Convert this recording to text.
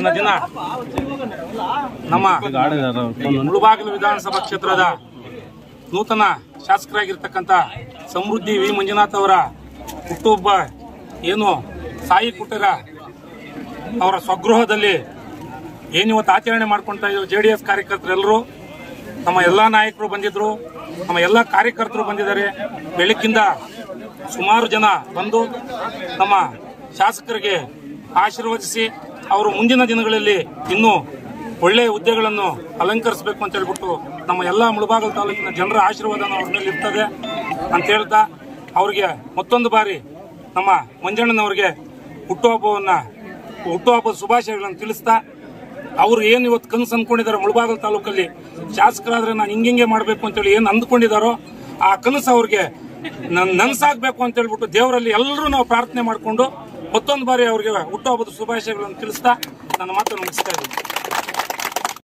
ಇವತ್ತಿನ ದಿನ ನಮ್ಮ ಮುಳುಬಾಗಿಲು ವಿಧಾನಸಭಾ ಕ್ಷೇತ್ರದ ನೂತನ ಶಾಸಕರಾಗಿರ್ತಕ್ಕಂಥ ಸಮೃದ್ಧಿ ವಿ ಮಂಜುನಾಥ್ ಅವರ ಹುಟ್ಟುಹಬ್ಬ ಏನು ಸಾಯಿ ಕುಟೀರ ಅವರ ಸ್ವಗೃಹದಲ್ಲಿ ಏನಿವತ್ತು ಆಚರಣೆ ಮಾಡ್ಕೊಂತ ಇದ್ರು ಜೆ ಡಿ ಎಸ್ ಕಾರ್ಯಕರ್ತರೆಲ್ಲರೂ ನಮ್ಮ ಎಲ್ಲಾ ನಾಯಕರು ಬಂದಿದ್ರು ನಮ್ಮ ಎಲ್ಲ ಕಾರ್ಯಕರ್ತರು ಬಂದಿದ್ದಾರೆ ಬೆಳಕಿಂದ ಸುಮಾರು ಜನ ಬಂದು ನಮ್ಮ ಶಾಸಕರಿಗೆ ಆಶೀರ್ವದಿಸಿ ಅವರು ಮುಂದಿನ ದಿನಗಳಲ್ಲಿ ಇನ್ನೂ ಒಳ್ಳೆಯ ಹುದ್ದೆಗಳನ್ನು ಅಲಂಕರಿಸಬೇಕು ಅಂತ ಹೇಳ್ಬಿಟ್ಟು ನಮ್ಮ ಎಲ್ಲ ಮುಳಬಾಗಲ್ ತಾಲೂಕಿನ ಜನರ ಆಶೀರ್ವಾದ ಅವ್ರ ಮೇಲೆ ಇರ್ತದೆ ಅಂತ ಹೇಳ್ತಾ ಅವರಿಗೆ ಮತ್ತೊಂದು ಬಾರಿ ನಮ್ಮ ಮಂಜಣ್ಣನವರಿಗೆ ಹುಟ್ಟುಹಬ್ಬವನ್ನ ಹುಟ್ಟುಹಬ್ಬದ ಶುಭಾಶಯಗಳನ್ನು ತಿಳಿಸ್ತಾ ಅವ್ರು ಏನು ಇವತ್ತು ಕನಸು ಅಂದ್ಕೊಂಡಿದ್ದಾರೆ ಮುಳಬಾಗಲ್ ತಾಲೂಕಲ್ಲಿ ಶಾಸಕರಾದ್ರೆ ನಾನು ಹಿಂಗಿಂಗೆ ಮಾಡಬೇಕು ಅಂತೇಳಿ ಏನು ಅಂದ್ಕೊಂಡಿದ್ದಾರೋ ಆ ಕನಸು ಅವ್ರಿಗೆ ನನ್ ನನ್ಸಾಗ್ಬೇಕು ಅಂತ ಹೇಳ್ಬಿಟ್ಟು ದೇವರಲ್ಲಿ ಎಲ್ಲರೂ ನಾವು ಪ್ರಾರ್ಥನೆ ಮಾಡಿಕೊಂಡು ಮತ್ತೊಂದು ಬಾರಿ ಅವ್ರಿಗೆ ಹುಟ್ಟುಹಬ್ಬದ ಶುಭಾಶಯಗಳನ್ನು ತಿಳಿಸ್ತಾ ನನ್ನ ಮಾತನ್ನು ಮುಗಿಸ್ತಾ ಇದ್ದೀನಿ